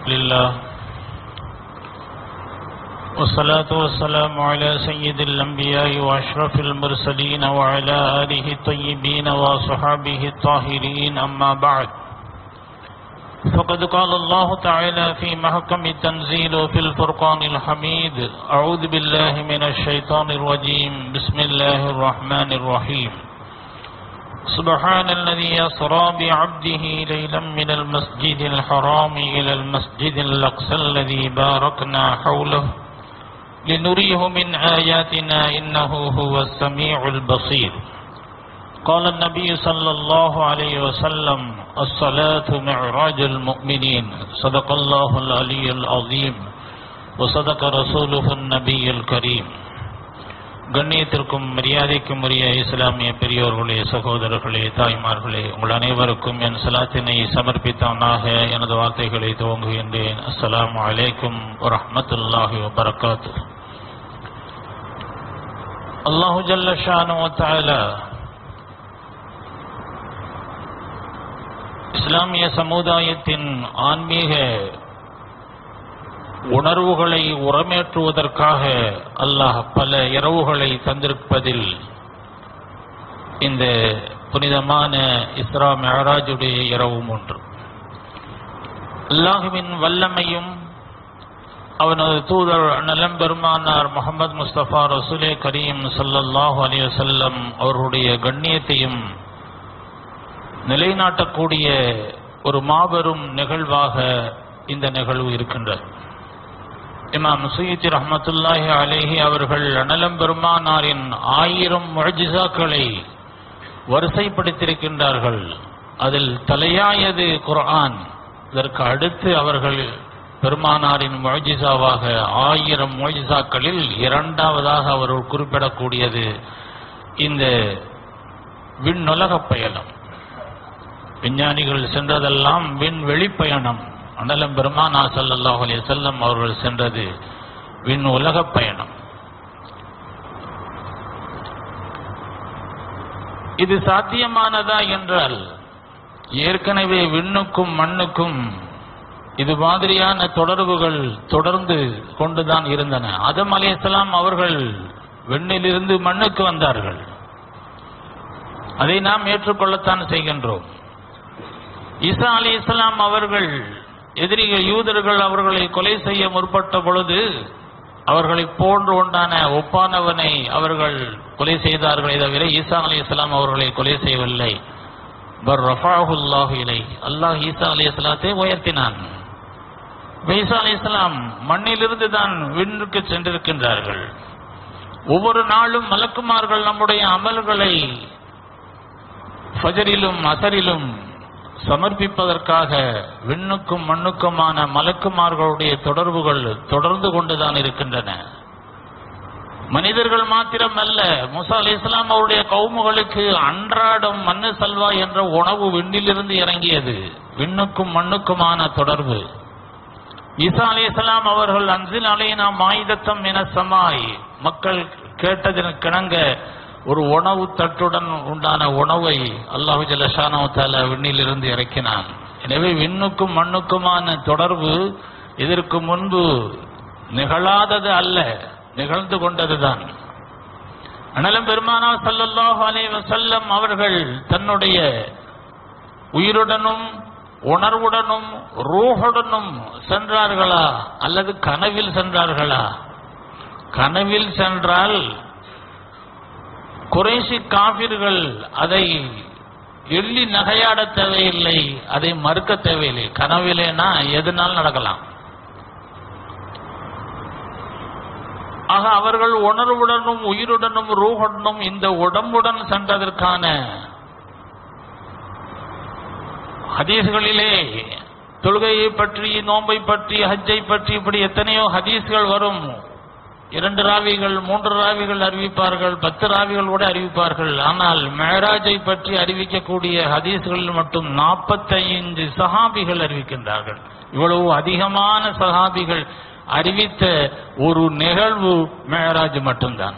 لله والصلاة والسلام على سيد الأنبياء وأشرف المرسلين وعلى آله الطيبين وصحابه الطاهرين أما بعد فقد قال الله تعالى في محكم التنزيل وفي الفرقان الحميد أعوذ بالله من الشيطان الرجيم بسم الله الرحمن الرحيم سبحان الذي أسرى بعبده ليلا من المسجد الحرام إلى المسجد الأقصى الذي باركنا حوله لنريه من آياتنا إنه هو السميع البصير قال النبي صلى الله عليه وسلم الصلاة معراج المؤمنين صدق الله العلي العظيم وصدق رسوله النبي الكريم கண்ணியத்திற்கும் மரியாதைக்கும் உரிய இஸ்லாமிய பெரியோர்களே சகோதரர்களே தாய்மார்களே உங்கள் அனைவருக்கும் என் சலாத்தினை சமர்ப்பித்தவனாக எனது வார்த்தைகளை துவங்குகின்றேன் அஸ்ஸலாமு அலைக்கும் வரஹ்மத்துல்லாஹி வபரகாத்து அல்லாஹு ஜல்ல ஷானு தஆலா இஸ்லாமிய சமுதாயத்தின் ஆன்மீக உணர்வுகளை உரமேற்றுவதற்காக அல்லாஹ் பல இரவுகளை தந்திருப்பதில் இந்த புனிதமான இஸ்ரா மெஹராஜுடைய இரவும் ஒன்று அல்லாஹுவின் வல்லமையும் அவனது தூதர் நலம் பெருமானார் முகமது முஸ்தபா ரசூலே கரீம் சல்லல்லாஹு அலி வசல்லம் அவர்களுடைய கண்ணியத்தையும் நிலைநாட்டக்கூடிய ஒரு மாபெரும் நிகழ்வாக இந்த நிகழ்வு இருக்கின்றது இமாம் சுயீத்தி ரஹமத்துல்லாஹி அலேஹி அவர்கள் அனலம் பெருமானாரின் ஆயிரம் முழஜிசாக்களை வரிசைப்படுத்தியிருக்கின்றார்கள் அதில் தலையாயது குர்ஆன் இதற்கு அடுத்து அவர்கள் பெருமானாரின் முழஜிசாவாக ஆயிரம் முழஜிசாக்களில் இரண்டாவதாக அவர்கள் குறிப்பிடக்கூடியது இந்த விண்ணுலகப் பயணம் விஞ்ஞானிகள் சென்றதெல்லாம் விண்வெளி பயணம் அனலம் பெருமானா சல்லாஹ் அலி செல்லம் அவர்கள் சென்றது விண் உலகப் பயணம் இது சாத்தியமானதா என்றால் ஏற்கனவே விண்ணுக்கும் மண்ணுக்கும் இது மாதிரியான தொடர்புகள் தொடர்ந்து கொண்டுதான் இருந்தன அதம் அலிஸ்லாம் அவர்கள் விண்ணிலிருந்து மண்ணுக்கு வந்தார்கள் அதை நாம் ஏற்றுக்கொள்ளத்தான் செய்கின்றோம் ஈசா அலி இஸ்லாம் அவர்கள் எதிரிகள் யூதர்கள் அவர்களை கொலை செய்ய முற்பட்ட பொழுது அவர்களை போன்று உண்டான ஒப்பானவனை அவர்கள் கொலை செய்தார்களே தவிர ஈசா அலி இஸ்லாம் அவர்களை கொலை செய்யவில்லை பர் ரஃபாஹுல்லாஹு இலை அல்லாஹ் ஈசா அலி இஸ்லாத்தை உயர்த்தினான் ஈசா அலி இஸ்லாம் மண்ணிலிருந்து தான் விண்ணுக்கு சென்றிருக்கின்றார்கள் ஒவ்வொரு நாளும் மலக்குமார்கள் நம்முடைய அமல்களை ஃபஜரிலும் அசரிலும் சமர்ப்பிப்பதற்காக விண்ணுக்கும் மண்ணுக்குமான மலக்குமார்களுடைய தொடர்புகள் தொடர்ந்து கொண்டுதான் இருக்கின்றன மனிதர்கள் மாத்திரம் அல்ல முசா அலி இஸ்லாம் அவருடைய கவுமுகளுக்கு அன்றாடம் மண்ணு சல்வா என்ற உணவு விண்ணிலிருந்து இறங்கியது விண்ணுக்கும் மண்ணுக்குமான தொடர்பு ஈசா அலி இஸ்லாம் அவர்கள் அன்சில் அலைனா மாயுதத்தம் என சமாய் மக்கள் கேட்டதற்கு கிணங்க ஒரு உணவு தட்டுடன் உண்டான உணவை அல்லாஹு ஜலஷானோ தால விண்ணிலிருந்து இறக்கினான் எனவே விண்ணுக்கும் மண்ணுக்குமான தொடர்பு இதற்கு முன்பு நிகழாதது அல்ல நிகழ்ந்து கொண்டதுதான் அனலம் பெருமானா சல்லல்லாஹு அலே வசல்லம் அவர்கள் தன்னுடைய உயிருடனும் உணர்வுடனும் ரூஹுடனும் சென்றார்களா அல்லது கனவில் சென்றார்களா கனவில் சென்றால் குறைசி காபிர்கள் அதை எள்ளி நகையாட தேவையில்லை அதை மறுக்க தேவையில்லை கனவிலேனா எதுனாலும் நடக்கலாம் ஆக அவர்கள் உணர்வுடனும் உயிருடனும் ரூஹுடனும் இந்த உடம்புடன் சென்றதற்கான ஹதீஸ்களிலே தொழுகையை பற்றி நோன்பை பற்றி ஹஜ்ஜை பற்றி இப்படி எத்தனையோ ஹதீஸ்கள் வரும் இரண்டு ராவிகள் மூன்று ராவிகள் அறிவிப்பார்கள் பத்து ராவிகள் கூட அறிவிப்பார்கள் ஆனால் மேராஜை பற்றி அறிவிக்கக்கூடிய ஹதீஸ்களில் மட்டும் நாற்பத்தைந்து சஹாபிகள் அறிவிக்கின்றார்கள் இவ்வளவு அதிகமான சஹாபிகள் அறிவித்த ஒரு நிகழ்வு மேராஜ் மட்டும்தான்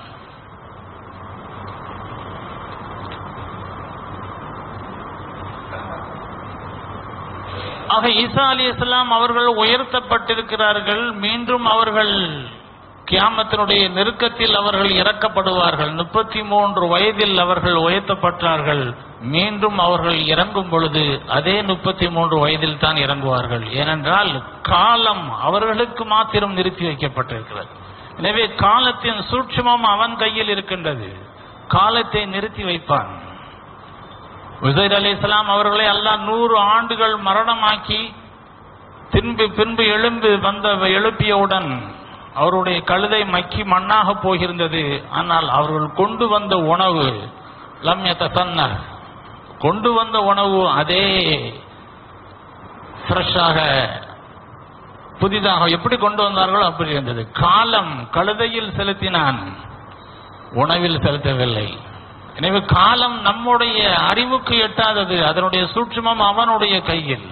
ஆக ஈசா அலி இஸ்லாம் அவர்கள் உயர்த்தப்பட்டிருக்கிறார்கள் மீண்டும் அவர்கள் கியாமத்தினுடைய நெருக்கத்தில் அவர்கள் இறக்கப்படுவார்கள் முப்பத்தி மூன்று வயதில் அவர்கள் உயர்த்தப்பட்டார்கள் மீண்டும் அவர்கள் இறங்கும் பொழுது அதே முப்பத்தி மூன்று வயதில் தான் இறங்குவார்கள் ஏனென்றால் காலம் அவர்களுக்கு மாத்திரம் நிறுத்தி வைக்கப்பட்டிருக்கிறது எனவே காலத்தின் சூட்சுமம் அவன் கையில் இருக்கின்றது காலத்தை நிறுத்தி வைப்பான் உசைர் அலி இஸ்லாம் அவர்களை அல்லாஹ் நூறு ஆண்டுகள் மரணமாக்கி பின்பு பின்பு எழும்பு வந்த எழுப்பியவுடன் அவருடைய கழுதை மக்கி மண்ணாக போகிருந்தது ஆனால் அவர்கள் கொண்டு வந்த உணவு லம்யத்த தன்ன கொண்டு வந்த உணவு அதே ஃப்ரெஷ்ஷாக புதிதாக எப்படி கொண்டு வந்தார்களோ அப்படி இருந்தது காலம் கழுதையில் செலுத்தினான் உணவில் செலுத்தவில்லை எனவே காலம் நம்முடைய அறிவுக்கு எட்டாதது அதனுடைய சூட்சுமம் அவனுடைய கையில்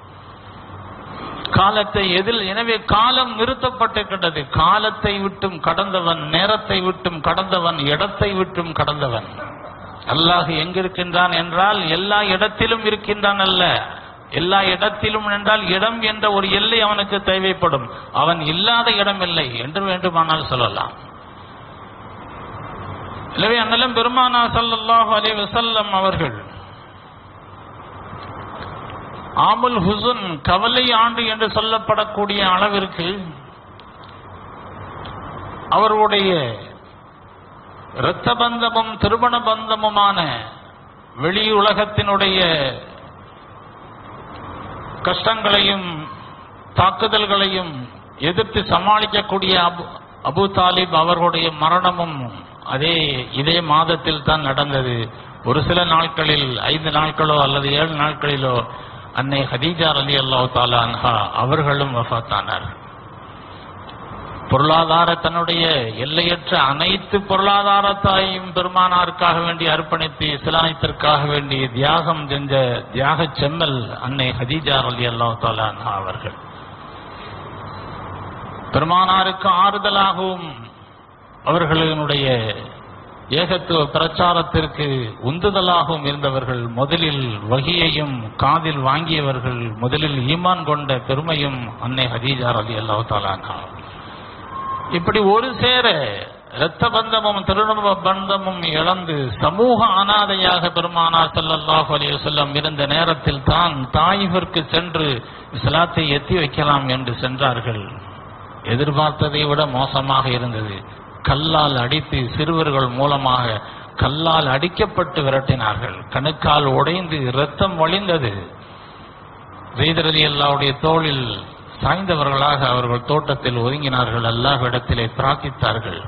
காலத்தை எதில் எனவே காலம் நிறுத்தப்பட்டிருக்கின்றது காலத்தை விட்டும் கடந்தவன் நேரத்தை விட்டும் கடந்தவன் இடத்தை விட்டும் கடந்தவன் அல்லாஹ் எங்கிருக்கின்றான் என்றால் எல்லா இடத்திலும் இருக்கின்றான் அல்ல எல்லா இடத்திலும் என்றால் இடம் என்ற ஒரு எல்லை அவனுக்கு தேவைப்படும் அவன் இல்லாத இடம் இல்லை என்று வேண்டுமானால் சொல்லலாம் எனவே அண்ணலம் பெருமானா ஸல்லல்லாஹு அலைஹி வஸல்லம் அவர்கள் ஆமுல் ஹுசுன் கவலை ஆண்டு என்று சொல்லப்படக்கூடிய அளவிற்கு அவர்களுடைய இரத்த பந்தமும் திருமண பந்தமுமான வெளி உலகத்தினுடைய கஷ்டங்களையும் தாக்குதல்களையும் எதிர்த்து சமாளிக்கக்கூடிய அபு அபு தாலிப் அவர்களுடைய மரணமும் அதே இதே மாதத்தில் தான் நடந்தது ஒரு சில நாட்களில் ஐந்து நாட்களோ அல்லது ஏழு நாட்களிலோ அன்னை ஹதீஜா அலி அல்லாஹ் தாலா அன்ஹா அவர்களும் வஃபாத்தானார் பொருளாதார தன்னுடைய எல்லையற்ற அனைத்து பொருளாதாரத்தாயும் பெருமானாருக்காக வேண்டி அர்ப்பணித்து இஸ்லாமத்திற்காக வேண்டி தியாகம் செஞ்ச தியாக செம்மல் அன்னை ஹதீஜா அலி அல்லாஹ் தாலா அன்ஹா அவர்கள் பெருமானாருக்கு ஆறுதலாகவும் அவர்களுடைய ஏகத்துவ பிரச்சாரத்திற்கு உந்துதலாகவும் இருந்தவர்கள் முதலில் வகியையும் காதில் வாங்கியவர்கள் முதலில் ஈமான் கொண்ட பெருமையும் அன்னை ஹதீஜா அலி அல்லாஹ் தாலானா இப்படி ஒரு சேர இரத்த பந்தமும் திருநுப பந்தமும் இழந்து சமூக அனாதையாக பெருமானார் ஸல்லல்லாஹு அலைஹி வஸல்லம் இருந்த நேரத்தில் தான் தாயிஃபிற்கு சென்று இஸ்லாத்தை எத்தி வைக்கலாம் என்று சென்றார்கள் எதிர்பார்த்ததை விட மோசமாக இருந்தது கல்லால் அடித்து சிறுவர்கள் மூலமாக கல்லால் அடிக்கப்பட்டு விரட்டினார்கள் கணுக்கால் உடைந்து இரத்தம் வழிந்தது ரீதரதி அல்லாவுடைய தோளில் சாய்ந்தவர்களாக அவர்கள் தோட்டத்தில் ஒதுங்கினார்கள் அல்லாஹ்விடத்திலே பிரார்த்தித்தார்கள்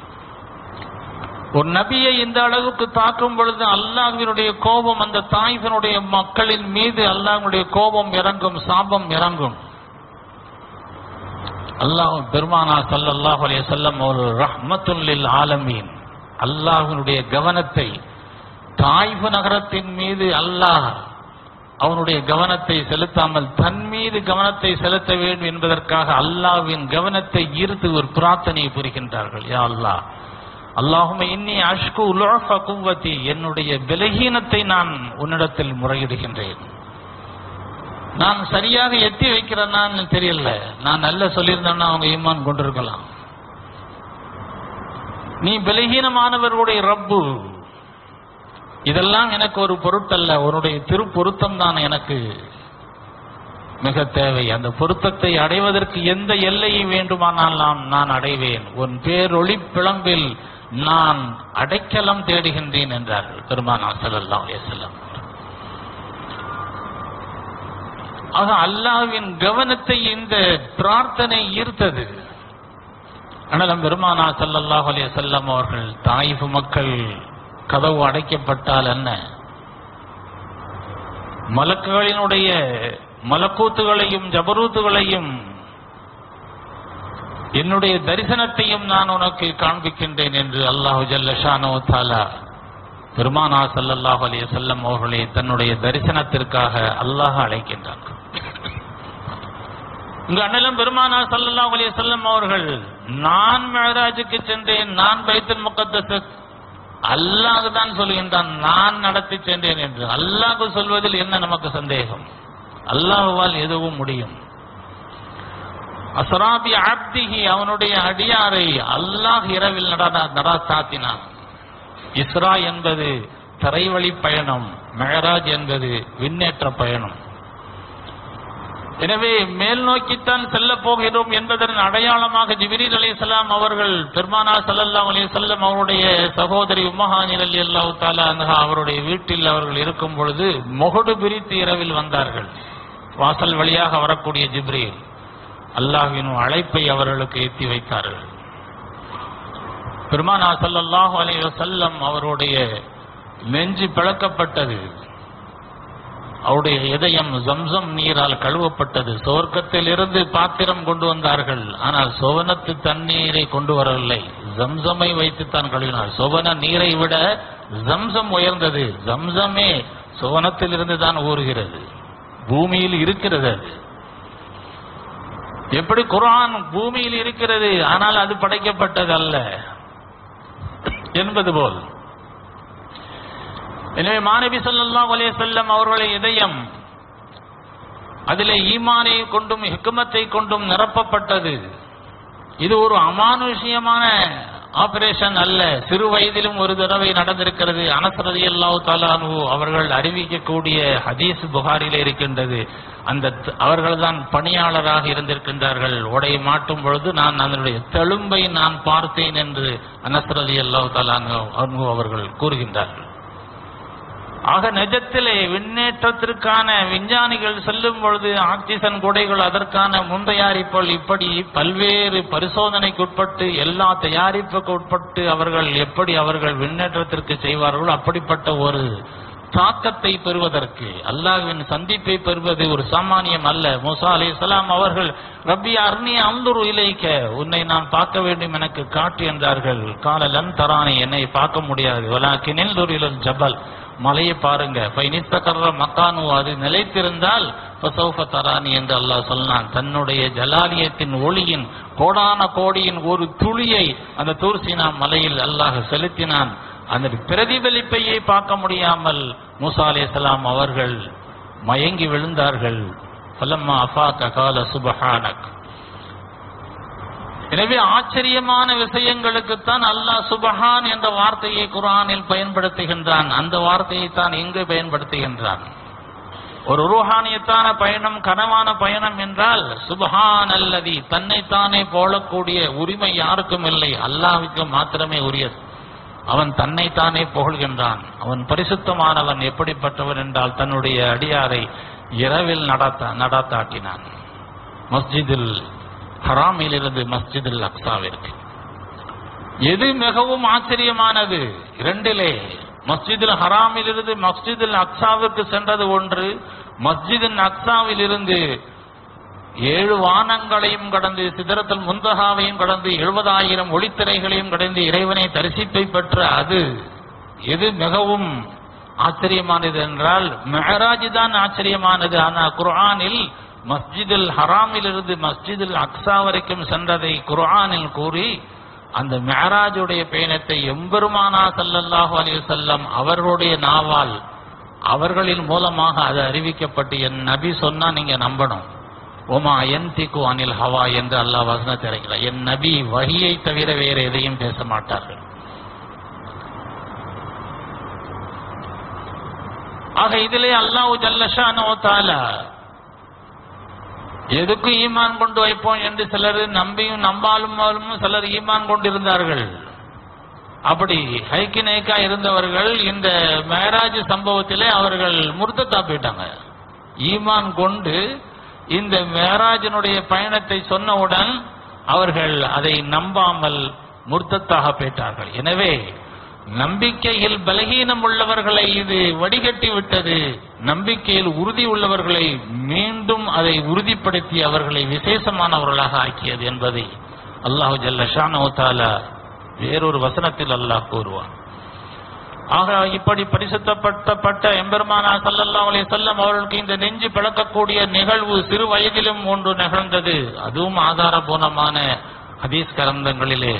ஒரு நபியை இந்த அளவுக்கு தாக்கும் பொழுது அல்லாஹ்வினுடைய கோபம் அந்த தாய்ஃபினுடைய மக்களின் மீது அல்லாஹ்வுடைய கோபம் இறங்கும் சாபம் இறங்கும் அல்லாஹ் பெருமானா ஸல்லல்லாஹு அலைஹி வஸல்லம் ஒரு ரஹ்மத்துல் லில் ஆலமீன் அல்லாஹ்வினுடைய கவனத்தை தாய்ஃபு நகரத்தின் மீது அல்லாஹ் அவனுடைய கவனத்தை செலுத்தாமல் தன் மீது கவனத்தை செலுத்த வேண்டும் என்பதற்காக அல்லாஹ்வின் கவனத்தை ஈர்த்து ஒரு பிரார்த்தனை புரிகின்றார்கள் யா அல்லாஹ் அல்லாஹும இன்னி அஷ்கு உலோஃப குவத்தி என்னுடைய பலகீனத்தை நான் உன்னிடத்தில் முறையிடுகின்றேன் நான் சரியாக எத்தி வைக்கிறேன்னு தெரியல நான் நல்ல சொல்லியிருந்தேன்னா அவங்க ஈமான் கொண்டிருக்கலாம் நீ பலகீனமானவர்களுடைய ரப்பு இதெல்லாம் எனக்கு ஒரு பொருட்டல்ல உன்னுடைய திரு பொருத்தம் தான் எனக்கு மிக தேவை அந்த பொருத்தத்தை அடைவதற்கு எந்த எல்லையை வேண்டுமானால் நான் நான் அடைவேன் உன் பேரொளி பிளம்பில் நான் அடைக்கலம் தேடுகின்றேன் என்றார்கள் பெருமானா ஸல்லல்லாஹு அலைஹி வஸல்லம் ஆக அல்லாஹ்வின் கவனத்தை இந்த பிரார்த்தனை ஈர்த்தது அனலம் பெருமானா ஸல்லல்லாஹு அலைஹி வஸல்லம் அவர்கள் தாயிஃப் மக்கள் கதவு அடைக்கப்பட்டால் என்ன மலக்குகளினுடைய மலக்கூத்துகளையும் ஜபரூத்துகளையும் என்னுடைய தரிசனத்தையும் நான் உனக்கு காண்பிக்கின்றேன் என்று அல்லாஹு ஜல்லஷானோ தாலா பெருமானா ஸல்லல்லாஹு அலைஹி வஸல்லம் அவர்களை தன்னுடைய தரிசனத்திற்காக அல்லாஹ் அழைக்கின்றான் இங்கு அண்ணலம் பெருமானா ஸல்லல்லாஹு அலைஹி வஸல்லம் அவர்கள் நான் மெஹராஜுக்கு சென்றேன் நான் பைத்துல் முகத்தஸ் அல்லாஹ் தான் சொல்கின்றான் நான் நடத்தி சென்றேன் என்று அல்லாஹ் சொல்வதில் என்ன நமக்கு சந்தேகம் அல்லாஹ்வால் எதுவும் முடியும் அசராபி ஆப்திகி அவனுடைய அடியாரை அல்லாஹ் இரவில் நடா நடாத்தாத்தினான் இஸ்ரா என்பது தரைவழி பயணம் மெஹராஜ் என்பது விண்ணேற்ற பயணம் எனவே மேல் நோக்கித்தான் செல்ல போகிறோம் என்பதன் அடையாளமாக ஜிபிரீல் அலிஸ்லாம் அவர்கள் பெருமானா சல்லல்லா அலிசல்லம் அவருடைய சகோதரி உம்மஹானில் அலி அல்லாஹு தாலா அன்ஹா அவருடைய வீட்டில் அவர்கள் இருக்கும் பொழுது முகடு பிரித்து இரவில் வந்தார்கள் வாசல் வழியாக வரக்கூடிய ஜிப்ரீல் அல்லாஹ்வின் அழைப்பை அவர்களுக்கு எத்தி வைத்தார்கள் பெருமானா ஸல்லல்லாஹு அலைஹி வஸல்லம் அவருடைய நெஞ்சு பிளக்கப்பட்டது அவருடைய இதயம் ஜம்சம் நீரால் கழுவப்பட்டது சொர்க்கத்தில் இருந்து பாத்திரம் கொண்டு வந்தார்கள் ஆனால் சோவனத்து தண்ணீரை கொண்டு வரவில்லை ஜம்சமை வைத்துத்தான் கழுவினார் சோவன நீரை விட ஜம்சம் உயர்ந்தது ஜம்சமே சோவனத்தில் இருந்து தான் ஊறுகிறது பூமியில் இருக்கிறது அது எப்படி குர்ஆன் பூமியில் இருக்கிறது ஆனால் அது படைக்கப்பட்டது அல்ல என்பது போல் எனவே மாநபி ஸல்லல்லாஹு அலைஹி வஸல்லம் அவர்களுடைய இதயம் அதிலே ஈமானை கொண்டும் ஹிக்மத்தை கொண்டும் நிரப்பப்பட்டது இது ஒரு அமானுஷ்யமான ஆபரேஷன் அல்ல சிறு வயதிலும் ஒரு தடவை நடந்திருக்கிறது அனசரதி அல்லாஹு தாலானு அவர்கள் அறிவிக்கக்கூடிய ஹதீஸ் புகாரிலே இருக்கின்றது அந்த த- அவர்கள்தான் பணியாளராக இருந்திருக்கின்றார்கள் உடை மாட்டும் பொழுது நான் அதனுடைய தெளும்பை நான் பார்த்தேன் என்று அனசரதி அல்லாஹு தாலானு அவர்கள் கூறுகின்றார்கள் ஆக நிஜத்திலே விண்ணேற்றத்திற்கான விஞ்ஞானிகள் செல்லும் பொழுது ஆக்சிஜன் குடைகள் அதற்கான முன் தயாரிப்புகள் இப்படி பல்வேறு பரிசோதனைக்குட்பட்டு எல்லா தயாரிப்புக்கு உட்பட்டு அவர்கள் எப்படி அவர்கள் விண்ணேற்றத்திற்கு செய்வார்களோ அப்படிப்பட்ட ஒரு தாக்கத்தை பெறுவதற்கு அல்லாஹ்வின் சந்திப்பை பெறுவது ஒரு சாமானியம் அல்ல மூசா அலைஹிஸ்ஸலாம் அவர்கள் ரப்பி அர்னி அந்துரு இலைக்க உன்னை நான் பார்க்க வேண்டும் எனக்கு காட்டு என்றார்கள் காலலன் தரானி என்னை பார்க்க முடியாது வலாக்கினில் துரிலல் ஜபல் மலையை பாருங்க பைனித்தகர்ற மக்கானு அது நிலைத்திருந்தால் ஃபசௌஃப தரானி என்று அல்லாஹ் சொன்னான் தன்னுடைய ஜலாலியத்தின் ஒளியின் கோடான கோடியின் ஒரு துளியை அந்த தூர்சினா மலையில் அல்லாஹ் செலுத்தினான் அந்த பிரதிபலிப்பையே பார்க்க முடியாமல் மூசா அலைஹிஸ்ஸலாம் அவர்கள் மயங்கி விழுந்தார்கள் ஃபலம்மா அஃபாக கால சுபஹானக் எனவே ஆச்சரியமான விஷயங்களுக்குத்தான் அல்லாஹ் சுபஹான் என்ற வார்த்தையை குர்ஆனில் பயன்படுத்துகின்றான் அந்த வார்த்தையை தான் இங்கு பயன்படுத்துகின்றான் ஒரு ரூஹானியத்தான பயணம் கனவான பயணம் என்றால் சுபஹான் அல்லதி தன்னைத்தானே போலக்கூடிய உரிமை யாருக்கும் இல்லை அல்லாஹ்வுக்கு மாத்திரமே உரியது அவன் தன்னைத்தானே புகழ்கின்றான் அவன் பரிசுத்தமானவன் எப்படிப்பட்டவன் என்றால் தன்னுடைய அடியாரை இரவில் நடத்த நடாத்தாட்டினான் மஸ்ஜிதில் ஹராமிலிருந்து மஸ்ஜிதுல் அக்ஸாவிற்கு எது மிகவும் ஆச்சரியமானது இரண்டிலே மஸ்ஜிதுல் ஹராமிலிருந்து மஸ்ஜிதுல் அக்ஸாவிற்கு சென்றது ஒன்று மஸ்ஜிதுல் அக்ஸாவிலிருந்து ஏழு வானங்களையும் கடந்து சிதறத்தல் முந்தகாவையும் கடந்து எழுபதாயிரம் ஒளித்திரைகளையும் கடந்து இறைவனை தரிசிப்பை பெற்ற அது எது மிகவும் ஆச்சரியமானது என்றால் மெஹராஜ் தான் ஆச்சரியமானது ஆனால் குர்ஆனில் மஸ்ஜிதுல் ஹராமிலிருந்து மஸ்ஜிதுல் அக்ஸா வரைக்கும் சென்றதை குர்ஆனில் கூறி அந்த மெஹராஜுடைய பயணத்தை எம்பெருமானா ஸல்லல்லாஹு அலைஹி வஸல்லம் அவர்களுடைய நாவால் அவர்களின் மூலமாக அது அறிவிக்கப்பட்டு என் நபி சொன்னா நீங்க நம்பணும் ஓமா என்திக்கு அனில் ஹவா என்று அல்லாஹ் வசனத்தை இறக்கிறார் என் நபி வஹியை தவிர வேற எதையும் பேச மாட்டார்கள் ஆக இதிலே அல்லாஹ் ஜல்லஷானோ தாலா எதுக்கு ஈமான் கொண்டு வைப்போம் என்று சிலர் நம்பியும் நம்பாலும் சிலர் ஈமான் கொண்டிருந்தார்கள் அப்படி ஹைக்கு நேக்கா இருந்தவர்கள் இந்த மேராஜ் சம்பவத்திலே அவர்கள் முர்த்தத்தா போயிட்டாங்க ஈமான் கொண்டு இந்த மேராஜனுடைய பயணத்தை சொன்னவுடன் அவர்கள் அதை நம்பாமல் முர்த்தத்தாக போயிட்டார்கள் எனவே நம்பிக்கையில் பலகீனம் உள்ளவர்களை இது வடிகட்டி விட்டது நம்பிக்கையில் உறுதி உள்ளவர்களை மீண்டும் அதை உறுதிப்படுத்தி அவர்களை விசேஷமானவர்களாக ஆக்கியது என்பதை அல்லாஹு ஜல்ல ஷானோ தாலா வேறொரு வசனத்தில் அல்லாஹ் கூறுவான் ஆக இப்படி பரிசுத்தப்பட்டப்பட்ட எம்பெருமானா ஸல்லல்லாஹு அலைஹி வஸல்லம் அவர்களுக்கு இந்த நெஞ்சு பிளக்கக்கூடிய நிகழ்வு சிறு வயதிலும் ஒன்று நிகழ்ந்தது அதுவும் ஆதாரபூர்வமான ஹதீஸ் கரந்தங்களிலே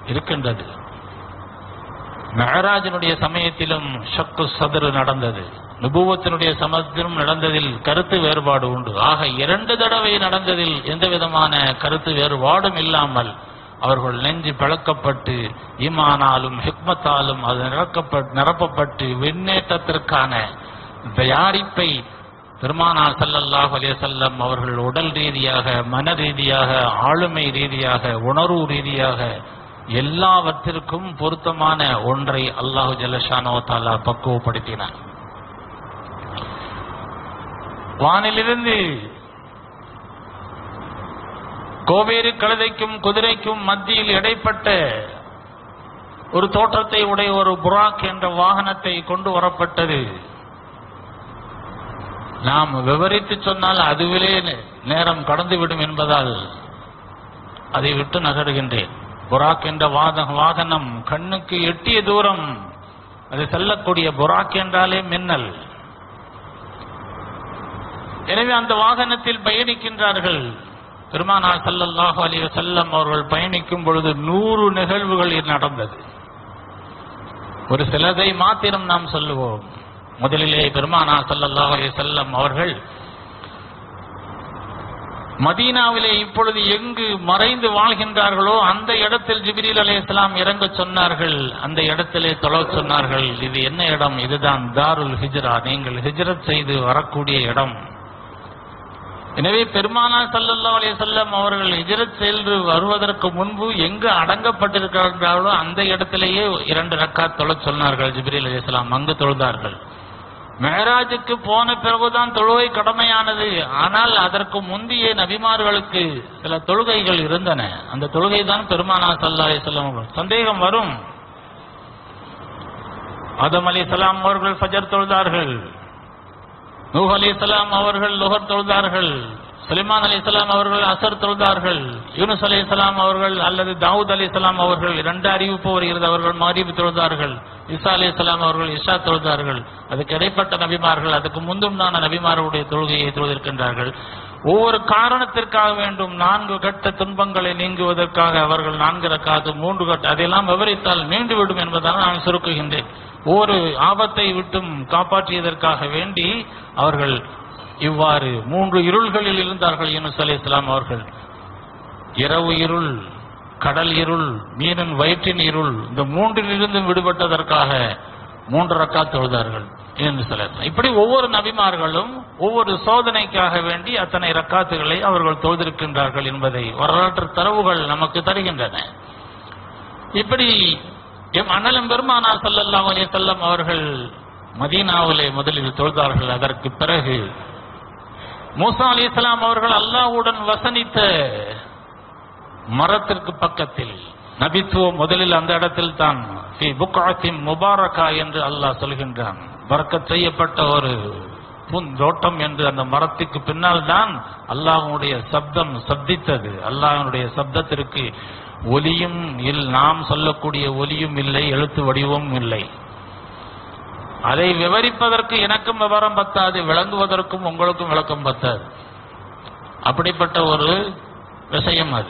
இருக்கின்றது மெஹராஜனுடைய சமயத்திலும் ஷக்கு சதுரு நடந்தது நுபுவத்தினுடைய சமத்திலும் நடந்ததில் கருத்து வேறுபாடு உண்டு ஆக இரண்டு தடவை நடந்ததில் எந்த விதமான கருத்து வேறுபாடும் இல்லாமல் அவர்கள் நெஞ்சு பழக்கப்பட்டு ஈமானாலும் ஹிக்மத்தாலும் அது நிரப்பப்பட்டு நிரப்பப்பட்டு விண்ணேற்றத்திற்கான தயாரிப்பை பெருமானார் ஸல்லல்லாஹு அலைஹி வஸல்லம் அவர்கள் உடல் ரீதியாக மன ரீதியாக ஆளுமை ரீதியாக உணர்வு ரீதியாக எல்லாவற்றிற்கும் பொருத்தமான ஒன்றை அல்லாஹு ஜல்லஷானோ தாலா பக்குவப்படுத்தினார் வானிலிருந்து கோவேறு கழுதைக்கும் குதிரைக்கும் மத்தியில் இடைப்பட்ட ஒரு தோற்றத்தை உடைய ஒரு புராக் என்ற வாகனத்தை கொண்டு வரப்பட்டது நாம் விவரித்து சொன்னால் அதுவிலே நேரம் கடந்துவிடும் என்பதால் அதை விட்டு நகருகின்றேன் புராக் என்ற வாத வாகனம் கண்ணுக்கு எட்டிய தூரம் அது செல்லக்கூடிய புராக் என்றாலே மின்னல் எனவே அந்த வாகனத்தில் பயணிக்கின்றார்கள் பெருமானார் ஸல்லல்லாஹு அலைஹி வஸல்லம் அவர்கள் பயணிக்கும் பொழுது நூறு நிகழ்வுகள் நடந்தது ஒரு சிலதை மாத்திரம் நாம் சொல்லுவோம் முதலிலே பெருமானார் ஸல்லல்லாஹு அலைஹி வஸல்லம் அவர்கள் மதீனாவிலே இப்பொழுது எங்கு மறைந்து வாழ்கின்றார்களோ அந்த இடத்தில் ஜிப்ரீல் அலைஹிஸ்ஸலாம் இறங்க சொன்னார்கள் அந்த இடத்திலே தொழ சொன்னார்கள் இது என்ன இடம் இதுதான் தாருல் ஹிஜ்ரா நீங்கள் ஹிஜ்ரத் செய்து வரக்கூடிய இடம் எனவே பெருமானார் ஸல்லல்லாஹு அலைஹி வஸல்லம் அவர்கள் ஹிஜ்ரத் சென்று வருவதற்கு முன்பு எங்கு அடங்கப்பட்டிருக்கிறார்களோ அந்த இடத்திலேயே இரண்டு ரக்காத் தொழச் சொன்னார்கள் ஜிப்ரீல் அலைஹிஸ்ஸலாம் அங்கு தொழுதார்கள் மேராஜுக்கு போன பிறகுதான் தொழுகை கடமையானது ஆனால் அதற்கு முந்தைய நபிமார்களுக்கு சில தொழுகைகள் இருந்தன அந்த தொழுகை தான் பெருமானா சல்லா அலிஸ்லாம் அவர்கள் சந்தேகம் வரும் ஆதம் அலி சலாம் அவர்கள் ஃபஜர் தொழுதார்கள் நூஹ் அலி சலாம் அவர்கள் லுகர் தொழுதார்கள் சுலைமான் அலி சலாம் அவர்கள் அசர் தொழுதார்கள் யூனுஸ் அலி சலாம் அவர்கள் அல்லது தாவூத் அலி சலாம் அவர்கள் இரண்டு அறிவிப்பு வருகிறது அவர்கள் மாரிபு தொழுதார்கள் இசா அலி சலாம் அவர்கள் இஷா தொழுதார்கள் அதுக்கு இடைப்பட்ட நபிமார்கள் அதுக்கு முந்துண்டான நபிமார்களுடைய தொழுகையை தொழுதிருக்கின்றார்கள் ஒவ்வொரு காரணத்திற்காக வேண்டும் நான்கு கட்ட துன்பங்களை நீங்குவதற்காக அவர்கள் நான்கு ரக்காது மூன்று கட்ட அதையெல்லாம் விவரித்தால் மீண்டு விடும் என்பதால் நான் சுருக்குகின்றேன் ஒவ்வொரு ஆபத்தை விட்டும் காப்பாற்றியதற்காக வேண்டி அவர்கள் இவ்வாறு மூன்று இருள்களில் இருந்தார்கள் யூனுஸ் அலி இஸ்லாம் அவர்கள் இரவு இருள் கடல் இருள் மீனின் வயிற்றின் இருள் இந்த மூன்றிலிருந்தும் விடுபட்டதற்காக மூன்று ரக்கா தொழுதார்கள் என்று சொல்ல இப்படி ஒவ்வொரு நபிமார்களும் ஒவ்வொரு சோதனைக்காக வேண்டி அத்தனை ரக்காத்துகளை அவர்கள் தொழுதிருக்கின்றார்கள் என்பதை வரலாற்று தரவுகள் நமக்கு தருகின்றன இப்படி எம் அண்ணலும் பெருமானார் ஸல்லல்லாஹு அலைஹி வஸல்லம் அவர்கள் மதீனாவிலே முதலில் தொழுதார்கள் அதற்கு பிறகு மூசா அலிஸ்லாம் அவர்கள் அல்லாஹ்வுடன் வசனித்த மரத்திற்கு பக்கத்தில் நபித்துவம் முதலில் அந்த இடத்தில் தான் முபாரகா என்று அல்லாஹ் சொல்கின்றான் பறக்கச் செய்யப்பட்ட ஒரு பூந்தோட்டம் என்று அந்த மரத்துக்கு பின்னால் தான் அல்லாஹ்வுடைய சப்தம் சப்தித்தது அல்லாஹ்வுடைய சப்தத்திற்கு ஒலியும் இல் நாம் சொல்லக்கூடிய ஒலியும் இல்லை எழுத்து வடிவமும் இல்லை அதை விவரிப்பதற்கு எனக்கும் விவரம் பத்தாது விளங்குவதற்கும் உங்களுக்கும் விளக்கம் பத்தாது அப்படிப்பட்ட ஒரு விஷயம் அது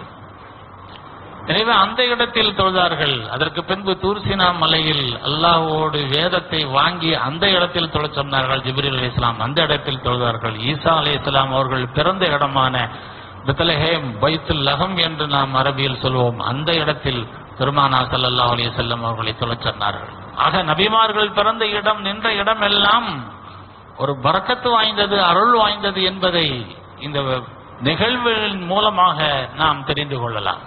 எனவே அந்த இடத்தில் தொழுதார்கள் அதற்கு பின்பு தூர்சினா மலையில் அல்லாஹ்வோடு வேதத்தை வாங்கி அந்த இடத்தில் தொழ சொன்னார்கள் ஜிப்ரீல் அலி இஸ்லாம் அந்த இடத்தில் தொழுதார்கள் ஈசா அலி இஸ்லாம் அவர்கள் பிறந்த இடமான பெத்தலஹேம் பைத்துல் லகம் என்று நாம் அரபியில் சொல்வோம் அந்த இடத்தில் பெருமானா ஸல்லல்லாஹு அலைஹி வஸல்லம் அவர்களை தொழச் சொன்னார்கள் ஆக நபிமார்கள் பிறந்த இடம் நின்ற இடம் எல்லாம் ஒரு பரக்கத்து வாய்ந்தது அருள் வாய்ந்தது என்பதை இந்த நிகழ்வுகளின் மூலமாக நாம் தெரிந்து கொள்ளலாம்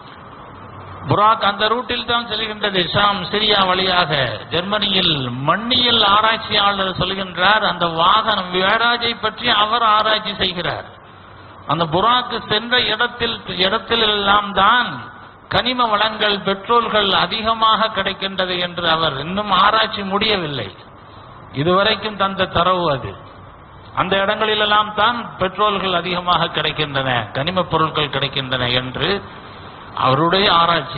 புராக் அந்த ரூட்டில் தான் செல்கின்றது ஷாம் சிரியா வழியாக ஜெர்மனியில் மண்ணியல் ஆராய்ச்சியாளர் சொல்கின்றார் அந்த வாகனம் வேராஜை பற்றி அவர் ஆராய்ச்சி செய்கிறார் அந்த புராக்கு சென்ற இடத்தில் இடத்திலெல்லாம் தான் கனிம வளங்கள் பெட்ரோல்கள் அதிகமாக கிடைக்கின்றது என்று அவர் இன்னும் ஆராய்ச்சி முடியவில்லை இதுவரைக்கும் தந்த தரவு அது அந்த இடங்களிலெல்லாம் தான் பெட்ரோல்கள் அதிகமாக கிடைக்கின்றன கனிமப் பொருட்கள் கிடைக்கின்றன என்று அவருடைய ஆராய்ச்சி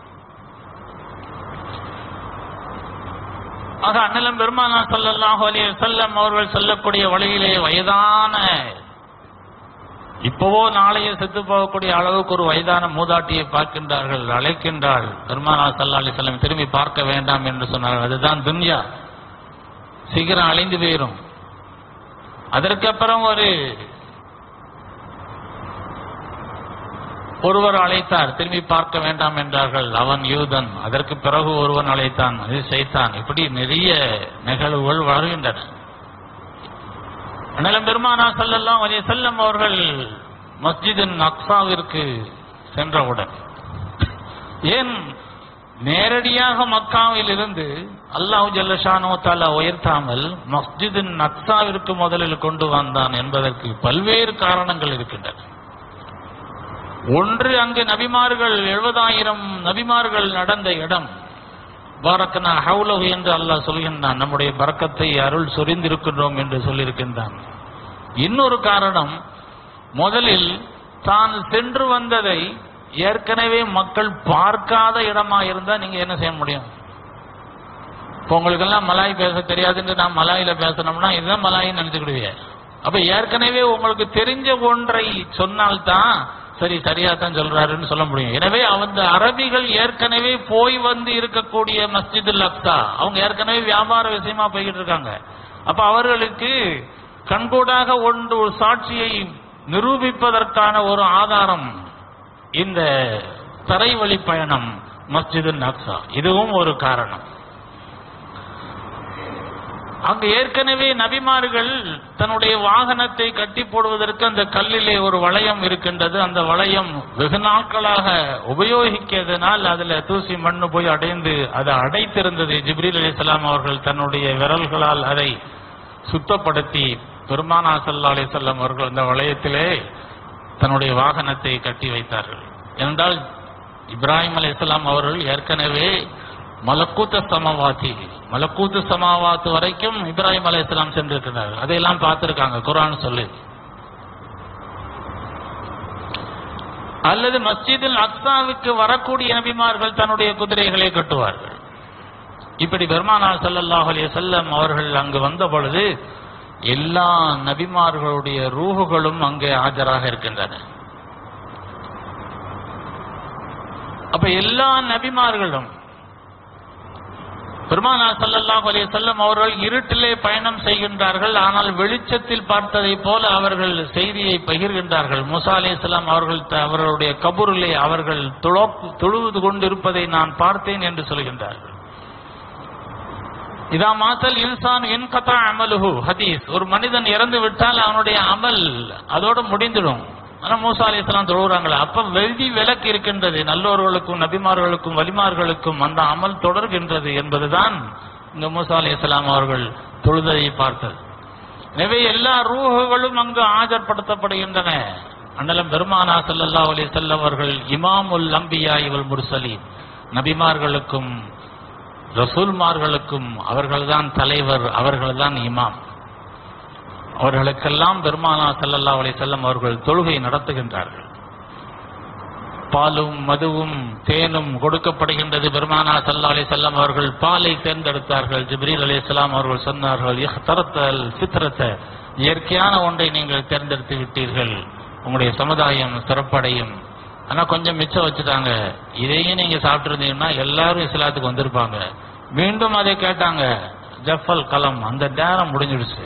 ஆக அண்ணலம் பெருமானா ஸல்லல்லாஹு அலைஹி வஸல்லம் அவர்கள் சொல்லக்கூடிய வழியிலே வயதான இப்பவோ நாளைய செத்து போகக்கூடிய அளவுக்கு ஒரு வயதான மூதாட்டியை பார்க்கின்றார்கள் அழைக்கின்றாள் பெருமானா சல்லா அலிஸ்லாம் திரும்பி பார்க்க வேண்டாம் என்று சொன்னார்கள் அதுதான் துன்யா சீக்கிரம் அழிந்து போயிரும் அதற்கப்புறம் ஒரு ஒருவர் அழைத்தார் திரும்பி பார்க்க வேண்டாம் என்றார்கள் அவன் யூதன் அதற்கு பிறகு ஒருவன் அழைத்தான் அது சைத்தான் இப்படி நிறைய நிகழ்வுகள் வருகின்றன அண்ணலம் பெருமானா ஸல்லல்லாஹு அலைஹி வஸல்லம் அவர்கள் மஸ்ஜிதின் அக்ஸாவிற்கு சென்றவுடன் ஏன் நேரடியாக மக்காவில் இருந்து அல்லாஹ் ஜல்லஷானோ தாலா உயர்த்தாமல் மஸ்ஜிதின் அக்ஸாவிற்கு முதலில் கொண்டு வந்தான் என்பதற்கு பல்வேறு காரணங்கள் இருக்கின்றன ஒன்று அங்கு நபிமார்கள் எழுபதாயிரம் நபிமார்கள் நடந்த இடம் பாரக்கனா ஹவுலகு என்று அல்லாஹ் சொல்கின்றான் நம்முடைய பறக்கத்தை அருள் சொரிந்திருக்கின்றோம் என்று சொல்லியிருக்கின்றான் இன்னொரு காரணம் முதலில் தான் சென்று வந்ததை ஏற்கனவே மக்கள் பார்க்காத இடமா இருந்தா நீங்க என்ன செய்ய முடியும் இப்போ உங்களுக்கெல்லாம் மலாய் பேச தெரியாதுன்னு நான் மலாயில பேசணும்னா இதுதான் மலாயின்னு நினைச்சுக்கிடுவீங்க அப்ப ஏற்கனவே உங்களுக்கு தெரிஞ்ச ஒன்றை சொன்னால்தான் சரி சரியா தான் சொல்றாருன்னு சொல்ல முடியும் எனவே அந்த அரபிகள் ஏற்கனவே போய் வந்து இருக்கக்கூடிய மஸ்ஜிதுல் அக்ஸா அவங்க ஏற்கனவே வியாபார விஷயமா போய்கிட்டு இருக்காங்க அப்ப அவர்களுக்கு கண்கூடாக ஒன்று ஒரு சாட்சியை நிரூபிப்பதற்கான ஒரு ஆதாரம் இந்த தரைவழி பயணம் மஸ்ஜிதுல் அக்ஸா இதுவும் ஒரு காரணம் அங்கு ஏற்கனவே நபிமார்கள் தன்னுடைய வாகனத்தை கட்டி போடுவதற்கு அந்த கல்லிலே ஒரு வளையம் இருக்கின்றது அந்த வளையம் வெகு நாட்களாக உபயோகிக்கிறதுனால் அதுல தூசி மண்ணு போய் அடைந்து அதை அடைத்திருந்தது ஜிப்ரீல் அலிஸ்லாம் அவர்கள் தன்னுடைய விரல்களால் அதை சுத்தப்படுத்தி பெருமானா சல்லா அலிசல்லாம் அவர்கள் அந்த வளையத்திலே தன்னுடைய வாகனத்தை கட்டி வைத்தார்கள் என்றால் இப்ராஹிம் அலிஸ்லாம் அவர்கள் ஏற்கனவே மலக்கூத்த சமவாத்தி மலக்கூத்து சமாவாத்து வரைக்கும் இப்ராஹிம் அலை இஸ்லாம் சென்றிருக்கிறார்கள் அதையெல்லாம் பார்த்திருக்காங்க குரான் சொல்லி அல்லது மஸ்ஜிதில் அக்ஸாவுக்கு வரக்கூடிய நபிமார்கள் தன்னுடைய குதிரைகளை கட்டுவார்கள் இப்படி பெருமானா ஸல்லல்லாஹு அலைஹி வஸல்லம் அவர்கள் அங்கு வந்த பொழுது எல்லா நபிமார்களுடைய ரூஹுகளும் அங்கே ஆஜராக இருக்கின்றன அப்ப எல்லா நபிமார்களும் பெருமானார் ஸல்லல்லாஹு அலைஹி வஸல்லம் அவர்கள் இருட்டிலே பயணம் செய்கின்றார்கள் ஆனால் வெளிச்சத்தில் பார்த்ததைப் போல அவர்கள் செய்தியை பகிர்கின்றார்கள் மூசா அலைஹிஸ்ஸலாம் அவர்கள் த- அவர்களுடைய கபூரிலே அவர்கள் துளோப்- தொழுது கொண்டிருப்பதை நான் பார்த்தேன் என்று சொல்கின்றார்கள் இதா மாத்தல் இன்சான் என் கதா அமலுஹு ஹதீஸ் ஒரு மனிதன் இறந்து விட்டால் அவனுடைய அமல் அதோட முடிந்துடும் ஆனா மூசா அலைஹிஸ்ஸலாம் தொழுகிறாங்களா அப்ப வெள்ளி விளக்கு இருக்கின்றது நல்லோர்களுக்கும் நபிமார்களுக்கும் வலிமார்களுக்கும் அந்த அமல் தொடர்கின்றது என்பதுதான் இங்க மூசா அலைஹிஸ்ஸலாம் அவர்கள் தொழுதை பார்த்தது எனவே எல்லா ரூஹுகளும் அங்கு ஆஜர்படுத்தப்படுகின்றன அண்ணலம் பெருமானா ஸல்லல்லாஹு அலைஹி வஸல்லம் அவர்கள் இமாமுல் அம்பியா இவல் முர்சலீன் நபிமார்களுக்கும் ரசூல்மார்களுக்கும் அவர்கள்தான் தலைவர் அவர்கள்தான் இமாம் அவர்களுக்கெல்லாம் பெருமானா ஸல்லல்லாஹு அலைஹி வஸல்லம் அவர்கள் தொழுகை நடத்துகின்றார்கள் பாலும் மதுவும் தேனும் கொடுக்கப்படுகின்றது பெருமானா ஸல்லல்லாஹு அலைஹி வஸல்லம் அவர்கள் பாலை தேர்ந்தெடுத்தார்கள் ஜிப்ரீல் அலைஹிஸ்ஸலாம் அவர்கள் சொன்னார்கள் இஹ்தரத்தல் ஃபித்ரத்த இயற்கையான ஒன்றை நீங்கள் தேர்ந்தெடுத்து விட்டீர்கள் உங்களுடைய சமுதாயம் சிறப்படையும் ஆனா கொஞ்சம் மிச்சம் வச்சுட்டாங்க இதையும் நீங்க சாப்பிட்டிருந்தீங்கன்னா எல்லாரும் இஸ்லாத்துக்கு வந்திருப்பாங்க மீண்டும் அதை கேட்டாங்க ஜஃபல் கலம் அந்த நேரம் முடிஞ்சிடுச்சு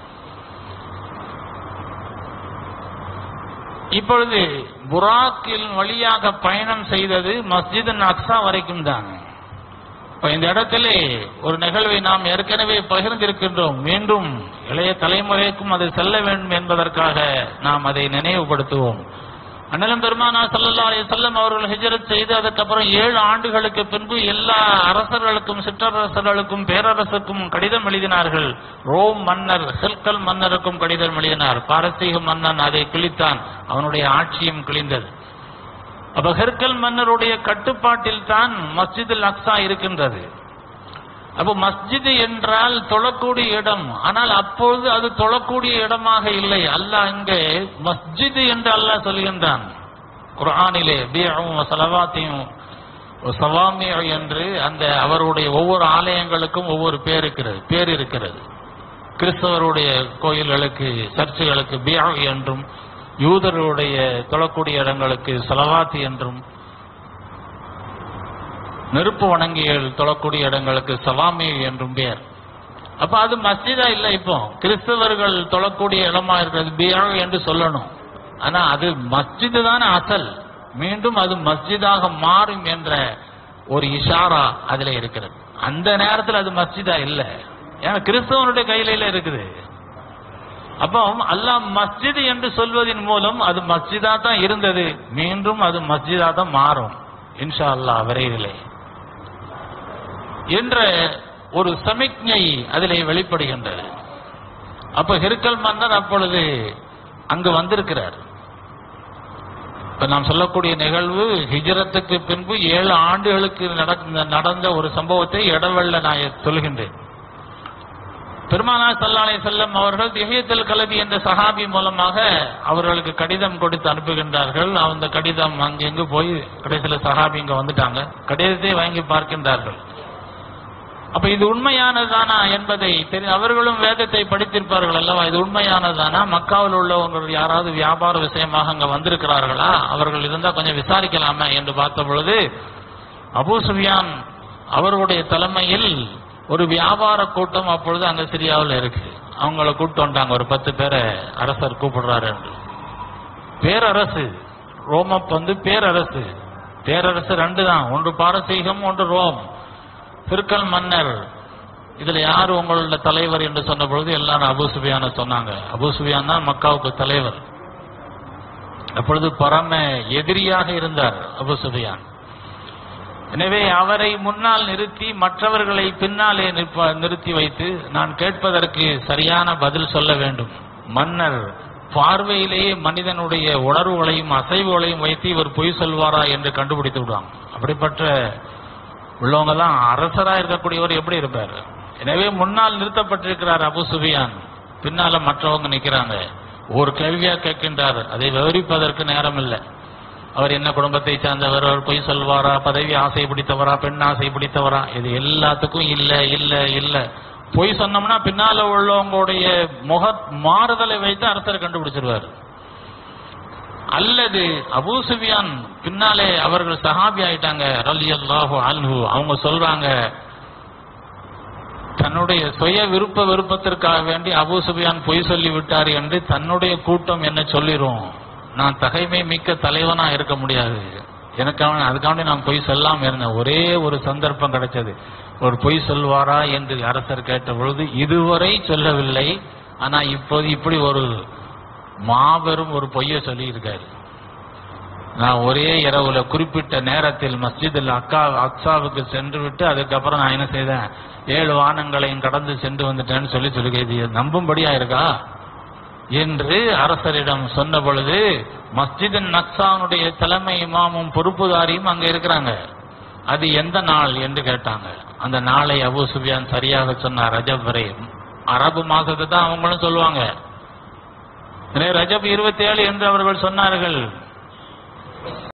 இப்பொழுது புராக்கில் வழியாக பயணம் செய்தது மஸ்ஜித் அக்ஸா வரைக்கும் தான் இப்ப இந்த இடத்திலே ஒரு நிகழ்வை நாம் ஏற்கனவே பகிர்ந்திருக்கின்றோம் மீண்டும் இளைய தலைமுறைக்கும் அது செல்ல வேண்டும் என்பதற்காக நாம் அதை நினைவுபடுத்துவோம் அண்ணலம் பெருமானா ஸல்லல்லாஹு அலைஹி வஸல்லம் அவர்கள் ஹிஜ்ரத் செய்து அதுக்கப்புறம் ஏழு ஆண்டுகளுக்கு பின்பு எல்லா அரசர்களுக்கும் சிற்றரசர்களுக்கும் பேரரசுக்கும் கடிதம் எழுதினார்கள் ரோம் மன்னர் ஹெல்கல் மன்னருக்கும் கடிதம் எழுதினார் பாரசீக மன்னன் அதை கிழித்தான் அவனுடைய ஆட்சியும் கிழிந்தது அப்ப ஹெர்கல் மன்னருடைய கட்டுப்பாட்டில் தான் மஸ்ஜிதுல் அக்ஸா இருக்கின்றது அப்போ மஸ்ஜித் என்றால் தொழக்கூடிய இடம் ஆனால் அப்பொழுது அது தொழக்கூடிய இடமாக இல்லை அல்லாஹ் இங்கே மஸ்ஜித் என்று அல்லாஹ் சொல்கின்றான் குர்ஆனிலே பியவும் சலவாத்தையும் சவாமி என்று அந்த அவருடைய ஒவ்வொரு ஆலயங்களுக்கும் ஒவ்வொரு பேர் இருக்கிறது பேர் இருக்கிறது கிறிஸ்தவருடைய கோயில்களுக்கு சர்ச்சுகளுக்கு பியா என்றும் யூதருடைய தொழக்கூடிய இடங்களுக்கு சலவாத்தி என்றும் நெருப்பு வணங்கியல் தொழக்கூடிய இடங்களுக்கு சவாமி என்றும் பெயர் அப்ப அது மஸ்ஜிதா இல்ல இப்போ கிறிஸ்தவர்கள் தொழக்கூடிய இடமா இருக்கிறது பியா என்று சொல்லணும் ஆனா அது மஸ்ஜிது தானே அசல் மீண்டும் அது மஸ்ஜிதாக மாறும் என்ற ஒரு இஷாரா அதுல இருக்கிறது அந்த நேரத்தில் அது மஸ்ஜிதா இல்ல ஏன்னா கிறிஸ்தவனுடைய கையில இல்ல இருக்குது அப்போ அல்லாஹ் மஸ்ஜித் என்று சொல்வதன் மூலம் அது மஸ்ஜிதா தான் இருந்தது மீண்டும் அது மஸ்ஜிதா தான் மாறும் இன்ஷா அல்லாஹ் விரைவிலே என்ற ஒரு சமிக்ஞை அதிலே வெளிப்படுகின்றது அப்ப ஹிருக்கல் மன்னர் அப்பொழுது அங்கு வந்திருக்கிறார் இப்ப நாம் சொல்லக்கூடிய நிகழ்வு ஹிஜரத்துக்கு பின்பு ஏழு ஆண்டுகளுக்கு நடந்த நடந்த ஒரு சம்பவத்தை இடவெள்ள நான் சொல்கின்றேன் பெருமானா சல்லாலை செல்லம் அவர்கள் திஹியத்தில் கலவி என்ற சஹாபி மூலமாக அவர்களுக்கு கடிதம் கொடுத்து அனுப்புகின்றார்கள் அந்த கடிதம் அங்கெங்கு போய் கடைசியில் சஹாபி இங்க வந்துட்டாங்க கடிதத்தை வாங்கி பார்க்கின்றார்கள் அப்ப இது உண்மையானதானா என்பதை தெரி அவர்களும் வேதத்தை படித்திருப்பார்கள் அல்லவா இது உண்மையானதானா மக்காவில் உள்ளவங்க யாராவது வியாபார விஷயமாக அங்க வந்திருக்கிறார்களா அவர்கள் இருந்தா கொஞ்சம் விசாரிக்கலாமே என்று பார்த்த பொழுது அபூ சுஃபியான் அவர்களுடைய தலைமையில் ஒரு வியாபார கூட்டம் அப்பொழுது அங்க சிரியாவில் இருக்கு அவங்கள கூப்பிட்டு வந்தாங்க ஒரு பத்து பேரை அரசர் கூப்பிடுறாரு என்று பேரரசு ரோமப் வந்து பேரரசு பேரரசு ரெண்டு தான் ஒன்று பாரசீகம் ஒன்று ரோம் திருக்கல் மன்னர் இதுல யார் உங்களோட தலைவர் என்று சொன்ன பொழுது எல்லாரும் அபு சுபியான சொன்னாங்க அபு சுபியான் தான் மக்காவுக்கு தலைவர் அப்பொழுது பரம எதிரியாக இருந்தார் அபு சுபியான் எனவே அவரை முன்னால் நிறுத்தி மற்றவர்களை பின்னாலே நிற்ப- நிறுத்தி வைத்து நான் கேட்பதற்கு சரியான பதில் சொல்ல வேண்டும் மன்னர் பார்வையிலேயே மனிதனுடைய உணர்வுகளையும் அசைவுகளையும் வைத்து இவர் பொய் சொல்வாரா என்று கண்டுபிடித்து விடுவாங்க அப்படிப்பட்ட உள்ளவங்க தான் அரசரா இருக்கக்கூடியவர் எப்படி இருப்பார் எனவே முன்னால் நிறுத்தப்பட்டிருக்கிறார் அபு சுபியான் பின்னால மற்றவங்க நிக்கிறாங்க ஒரு கேள்வியா கேட்கின்றார் அதை விவரிப்பதற்கு நேரம் இல்லை அவர் என்ன குடும்பத்தை சார்ந்தவர் அவர் பொய் சொல்வாரா பதவி ஆசை பிடித்தவரா பெண் ஆசை பிடித்தவரா இது எல்லாத்துக்கும் இல்ல இல்ல இல்ல பொய் சொன்னோம்னா பின்னால உள்ளவங்களுடைய முக மாறுதலை வைத்து அரசர் கண்டுபிடிச்சிருவார் அல்லது அபூ சுஃபியான் பின்னாலே அவர்கள் சஹாபி ஆயிட்டாங்க ரலியல்லாஹு அன்ஹு அவங்க சொல்றாங்க தன்னுடைய சுய விருப்ப விருப்பத்திற்காக வேண்டி அபூ சுஃபியான் பொய் சொல்லி விட்டார் என்று தன்னுடைய கூட்டம் என்ன சொல்லிரும் நான் தகைமை மிக்க தலைவனா இருக்க முடியாது எனக்காக அதுக்காண்டி நான் பொய் சொல்லாம இருந்தேன் ஒரே ஒரு சந்தர்ப்பம் கிடைச்சது ஒரு பொய் சொல்வாரா என்று அரசர் கேட்ட பொழுது இதுவரை சொல்லவில்லை ஆனா இப்போது இப்படி ஒரு மாபெரும் ஒரு பொய்யை சொல்லி இருக்காரு நான் ஒரே இரவுல குறிப்பிட்ட நேரத்தில் மஸ்ஜிதில் அக்கா அக்ஸாவுக்கு சென்று விட்டு அதுக்கப்புறம் நான் என்ன செய்தேன் ஏழு வானங்களையும் கடந்து சென்று வந்துட்டேன்னு சொல்லி சொல்லி இது நம்பும்படியா இருக்கா என்று அரசரிடம் சொன்ன பொழுது மஸ்ஜிதின் நக்சானுடைய தலைமை இமாமும் பொறுப்புதாரியும் அங்க இருக்கிறாங்க அது எந்த நாள் என்று கேட்டாங்க அந்த நாளை அபூ சுஃபியான் சரியாக சொன்னார் ரஜப் வரை அரபு மாசத்தை தான் அவங்களும் சொல்லுவாங்க எனவே ரஜப் இருபத்தி ஏழு என்று அவர்கள் சொன்னார்கள்